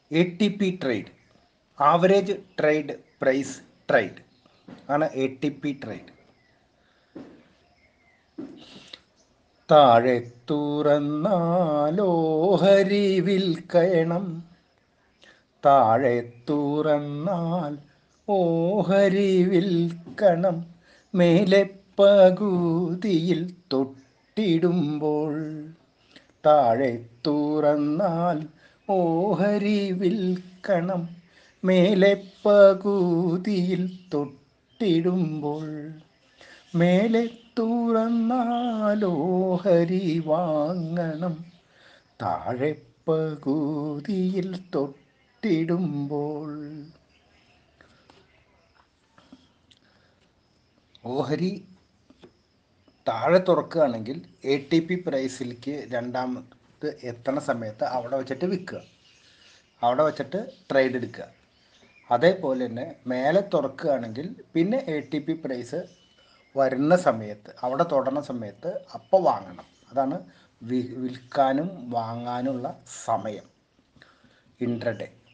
A T P trade average trade price trade ആണ് A T P trade താഴെ തുറന്നാലോഹരി വിൽക്കണം താഴെ തുറന്നാൽ ഓഹരി വിൽക്കണം മേലെ പകുതിയിൽ തൊട്ടിടുമ്പോൾ താഴെ തുറന്നാൽ ഓഹരി വിൽക്കണം മേലെ പകുതിയിൽ തൊട്ടിടുമ്പോൾ മേലെ തുറന്നാൽ ഓഹരി വാങ്ങണം താഴെ പകുതിയിൽ തൊട്ടിടുമ്പോൾ ഓഹരി താഴെ തുറക്കുകയാണെങ്കിൽ എ ടി പി പ്രൈസിലേക്ക് രണ്ടാമത് എത്തണ സമയത്ത് അവിടെ വെച്ചിട്ട് വിൽക്കുക അവിടെ വെച്ചിട്ട് ട്രേഡ് എടുക്കുക അതേപോലെ തന്നെ മേലെ തുറക്കുകയാണെങ്കിൽ പിന്നെ എ ടി പി പ്രൈസ് വരുന്ന സമയത്ത് അവിടെ തൊടണ സമയത്ത് അപ്പോൾ വാങ്ങണം അതാണ് വി വിൽക്കാനും വാങ്ങാനുള്ള സമയം ഇൻട്രഡേ